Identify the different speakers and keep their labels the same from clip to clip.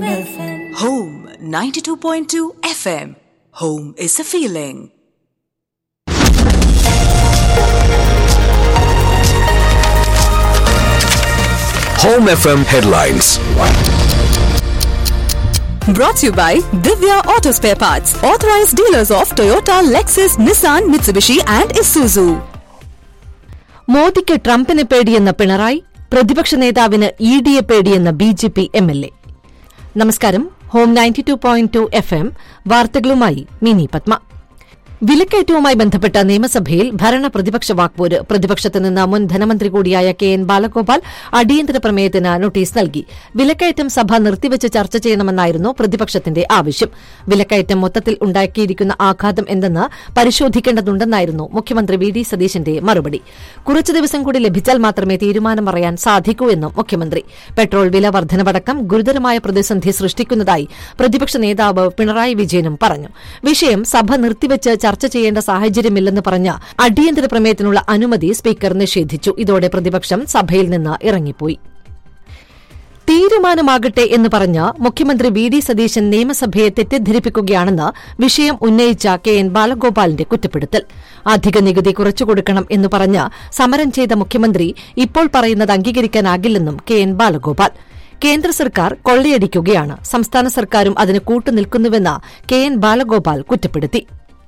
Speaker 1: Home FM.
Speaker 2: Home 92.2 FM. Home is a feeling.
Speaker 3: Home FM headlines.
Speaker 2: Brought to you by Divya Auto Spare Parts, authorized dealers of Toyota, Lexus, Nissan, Mitsubishi, and Isuzu.
Speaker 4: മോദിക്ക് ട്രംപിനെ പേടിയെന്ന പിണറായി പ്രതിപക്ഷ നേതാവിന് E ഡിയെ പേടിയെന്ന B J P M L A നമസ്കാരം home ninety two point two F M വാർത്തകളുമായി മിനി പത്മ വിലക്കയറ്റവുമായി ബന്ധപ്പെട്ട നിയമസഭയിൽ ഭരണ പ്രതിപക്ഷ വാക്പോര് പ്രതിപക്ഷത്ത് നിന്ന് മുൻ ധനമന്ത്രി കൂടിയായ കെ എൻ ബാലഗോപാൽ അടിയന്തര പ്രമേയത്തിന് നോട്ടീസ് നൽകി വിലക്കയറ്റം സഭ നിർത്തിവച്ച് ചർച്ച ചെയ്യണമെന്നായിരുന്നു പ്രതിപക്ഷത്തിന്റെ ആവശ്യം വിലക്കയറ്റം മൊത്തത്തിൽ ഉണ്ടാക്കിയിരിക്കുന്ന ആഘാതം എന്തെന്ന് പരിശോധിക്കേണ്ടതുണ്ടെന്നായിരുന്നു മുഖ്യമന്ത്രി വി ഡി സതീശന്റെ മറുപടി കുറച്ചു ദിവസം കൂടി ലഭിച്ചാൽ മാത്രമേ തീരുമാനം പറയാൻ സാധിക്കൂ എന്നും മുഖ്യമന്ത്രി പെട്രോൾ വില വർധനവടക്കം ഗുരുതരമായ പ്രതിസന്ധി സൃഷ്ടിക്കുന്നതായി പ്രതിപക്ഷ നേതാവ് പിണറായി വിജയനും പറഞ്ഞു വിഷയം സഭ നിർത്തിവച്ച് ചർച്ച ചെയ്യേണ്ട സാഹചര്യമില്ലെന്ന് പറഞ്ഞ അടിയന്തര പ്രമേയത്തിനുള്ള അനുമതി സ്പീക്കർ നിഷേധിച്ചു ഇതോടെ പ്രതിപക്ഷം സഭയിൽ നിന്ന് ഇറങ്ങിപ്പോയി തീരുമാനമാകട്ടെ എന്ന് പറഞ്ഞ് മുഖ്യമന്ത്രി വി ഡി സതീശൻ നിയമസഭയെ തെറ്റിദ്ധരിപ്പിക്കുകയാണെന്ന് വിഷയം ഉന്നയിച്ച കെ എൻ ബാലഗോപാലിന്റെ കുറ്റപ്പെടുത്തൽ അധിക നികുതി കുറച്ചുകൊടുക്കണം എന്ന് പറഞ്ഞ് സമരം ചെയ്ത മുഖ്യമന്ത്രി ഇപ്പോൾ പറയുന്നത് അംഗീകരിക്കാനാകില്ലെന്നും കെ എൻ ബാലഗോപാൽ കേന്ദ്ര സർക്കാർ കൊള്ളയടിക്കുകയാണ് സംസ്ഥാന സർക്കാരും അതിന് കൂട്ടുനിൽക്കുന്നുവെന്ന് കെ എൻ ബാലഗോപാൽ കുറ്റപ്പെടുത്തി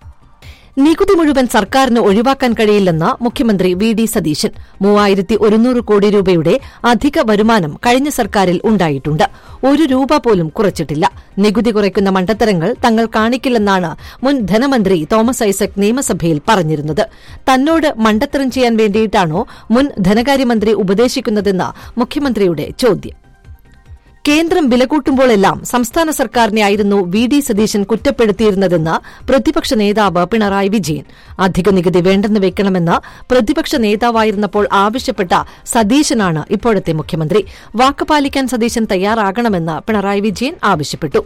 Speaker 4: നികുതി മുഴുവൻ സർക്കാരിന് ഒഴിവാക്കാൻ കഴിയില്ലെന്ന് മുഖ്യമന്ത്രി വി ഡി സതീശൻ മൂവായിരത്തി ഒരുന്നൂറ് കോടി രൂപയുടെ അധിക വരുമാനം കഴിഞ്ഞ സർക്കാരിൽ ഉണ്ടായിട്ടുണ്ട് ഒരു രൂപ പോലും കുറച്ചിട്ടില്ല നികുതി കുറയ്ക്കുന്ന മണ്ടത്തരങ്ങൾ തങ്ങൾ കാണിക്കില്ലെന്നാണ് മുൻ ധനമന്ത്രി തോമസ് ഐസക് നിയമസഭയിൽ പറഞ്ഞിരുന്നത് തന്നോട് മണ്ടത്തരം ചെയ്യാൻ വേണ്ടിയിട്ടാണോ മുൻ ധനകാര്യമന്ത്രി ഉപദേശിക്കുന്നതെന്ന് മുഖ്യമന്ത്രിയുടെ ചോദ്യം കേന്ദ്രം വില കൂട്ടുമ്പോഴെല്ലാം സംസ്ഥാന സർക്കാരിനെയായിരുന്നു വി ഡി സതീശൻ കുറ്റപ്പെടുത്തിയിരുന്നതെന്ന് പ്രതിപക്ഷ നേതാവ് പിണറായി വിജയൻ അധിക നികുതി വേണ്ടെന്ന് വെക്കണമെന്ന് പ്രതിപക്ഷ നേതാവായിരുന്നപ്പോൾ ആവശ്യപ്പെട്ട സതീശനാണ് ഇപ്പോഴത്തെ മുഖ്യമന്ത്രി വാക്ക് പാലിക്കാൻ സതീശൻ തയ്യാറാകണമെന്ന് പിണറായി വിജയൻ ആവശ്യപ്പെട്ടു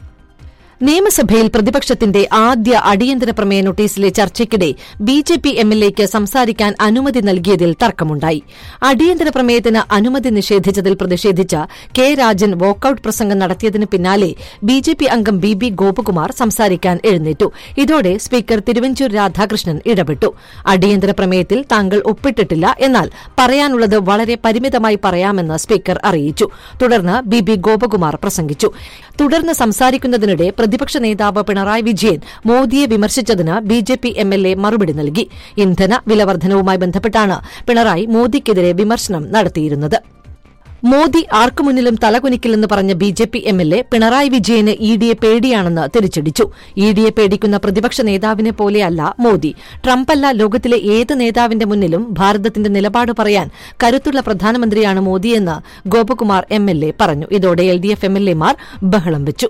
Speaker 4: നിയമസഭയിൽ പ്രതിപക്ഷത്തിന്റെ ആദ്യ അടിയന്തര പ്രമേയ നോട്ടീസിലെ ചർച്ചയ്ക്കിടെ ബി ജെ പി എംഎൽഎക്ക് സംസാരിക്കാൻ അനുമതി നൽകിയതിൽ തർക്കമുണ്ടായി അടിയന്തര പ്രമേയത്തിന് അനുമതി നിഷേധിച്ചതിൽ പ്രതിഷേധിച്ച് കെ രാജൻ വാക്കൌട്ട് പ്രസംഗം നടത്തിയതിന് പിന്നാലെ ബി ജെ പി അംഗം ബി ബി ഗോപകുമാർ സംസാരിക്കാൻ എഴുന്നേറ്റു ഇതോടെ സ്പീക്കർ തിരുവഞ്ചൂർ രാധാകൃഷ്ണൻ ഇടപെട്ടു അടിയന്തര പ്രമേയത്തിൽ താങ്കൾ ഒപ്പിട്ടിട്ടില്ല എന്നാൽ പറയാനുള്ളത് വളരെ പരിമിതമായി പറയാമെന്ന് സ്പീക്കർ അറിയിച്ചു തുടർന്ന് ബി ബി ഗോപകുമാർ പ്രസംഗിച്ചു തുടർന്ന് സംസാരിക്കുന്നതിനിടെ പ്രതിപക്ഷ നേതാവ് പിണറായി വിജയൻ മോദിയെ വിമർശിച്ചതിന് B J P M L A മറുപടി നൽകി ഇന്ധന വിലവർദ്ധനവുമായി ബന്ധപ്പെട്ടാണ് പിണറായി മോദിക്കെതിരെ വിമർശനം നടത്തിയിരുന്നത് മോദി ആർക്കു മുന്നിലും തലകുനിക്കില്ലെന്ന് പറഞ്ഞ B J P M L A Pinarayi വിജയന് ഇ ഡിയെ പേടിയാണെന്ന് തിരിച്ചടിച്ചു ഇ ഡിയെ പേടിക്കുന്ന പ്രതിപക്ഷ നേതാവിനെ പോലെയല്ല മോദി ട്രംപല്ല ലോകത്തിലെ ഏത് നേതാവിന്റെ മുന്നിലും ഭാരതത്തിന്റെ നിലപാട് പറയാൻ കരുത്തുള്ള പ്രധാനമന്ത്രിയാണ് മോദിയെന്ന് ഗോപകുമാർ എം എൽ എ പറഞ്ഞു ഇതോടെ L D F M L എമാർ ബഹളം വെച്ചു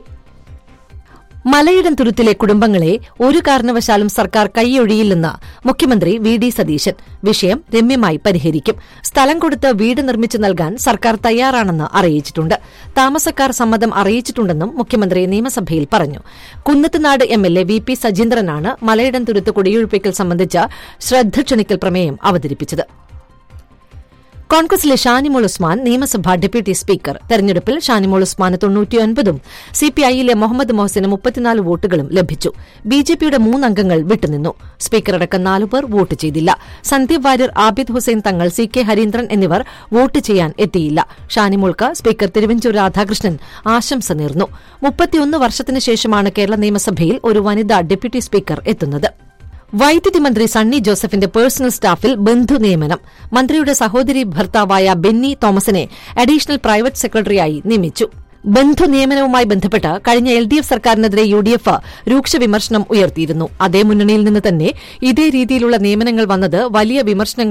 Speaker 4: മലയിടം തുരുത്തിലെ കുടുംബങ്ങളെ ഒരു കാരണവശാലും സർക്കാർ കൈയൊഴിയില്ലെന്ന് മുഖ്യമന്ത്രി വി ഡി സതീശൻ വിഷയം രമ്യമായി പരിഹരിക്കും സ്ഥലം കൊടുത്ത് വീട് നിർമ്മിച്ചു നൽകാൻ സർക്കാർ തയ്യാറാണെന്ന് അറിയിച്ചിട്ടുണ്ട് താമസക്കാർ സമ്മതം അറിയിച്ചിട്ടുണ്ടെന്നും മുഖ്യമന്ത്രി നിയമസഭയിൽ പറഞ്ഞു Kunnathunad M L A V P സജീന്ദ്രനാണ് മലയിടം തുരുത്ത് കുടിയൊഴിപ്പിക്കൽ സംബന്ധിച്ച് ശ്രദ്ധ ക്ഷണിക്കൽ പ്രമേയം അവതരിപ്പിച്ചത് കോൺഗ്രസിലെ ഷാനിമോൾ ഉസ്മാൻ നിയമസഭാ ഡെപ്യൂട്ടി സ്പീക്കർ തെരഞ്ഞെടുപ്പിൽ ഷാനിമോൾ ഉസ്മാന് തൊണ്ണൂറ്റിയൊൻപതും സിപിഐയിലെ മുഹമ്മദ് മൊഹസിന് മുപ്പത്തിനാല് വോട്ടുകളും ലഭിച്ചു ബിജെപിയുടെ മൂന്നംഗങ്ങൾ വിട്ടുനിന്നു സ്പീക്കറടക്കം നാലുപേർ വോട്ട് ചെയ്തില്ല സന്ദീപ് വാര്യർ ആബിദ് ഹുസൈൻ തങ്ങൾ സി കെ ഹരീന്ദ്രൻ എന്നിവർ വോട്ട് ചെയ്യാൻ എത്തിയില്ല ഷാനിമോൾക്ക് സ്പീക്കർ തിരുവഞ്ചൂർ രാധാകൃഷ്ണൻ ആശംസ നേർന്നു മുപ്പത്തിയൊന്ന് വർഷത്തിനു ശേഷമാണ് കേരള നിയമസഭയിൽ ഒരു വനിതാ ഡെപ്യൂട്ടി സ്പീക്കർ എത്തുന്നത് വൈദ്യുതി മന്ത്രി സണ്ണി ജോസഫിന്റെ പേഴ്സണൽ സ്റ്റാഫിൽ ബന്ധു നിയമനം മന്ത്രിയുടെ സഹോദരി ഭർത്താവായ ബെന്നി തോമസിനെ അഡീഷണൽ പ്രൈവറ്റ് സെക്രട്ടറിയായി നിയമിച്ചു ബന്ധു നിയമനവുമായി ബന്ധപ്പെട്ട് കഴിഞ്ഞ എൽ ഡി എഫ് സർക്കാരിനെതിരെ യു ഡി എഫ് രൂക്ഷ വിമർശനം ഉയർത്തിയിരുന്നു അതേ മുന്നണിയിൽ നിന്ന് തന്നെ ഇതേ രീതിയിലുള്ള നിയമനങ്ങൾ വന്നത് വലിയ വിമർശനങ്ങൾ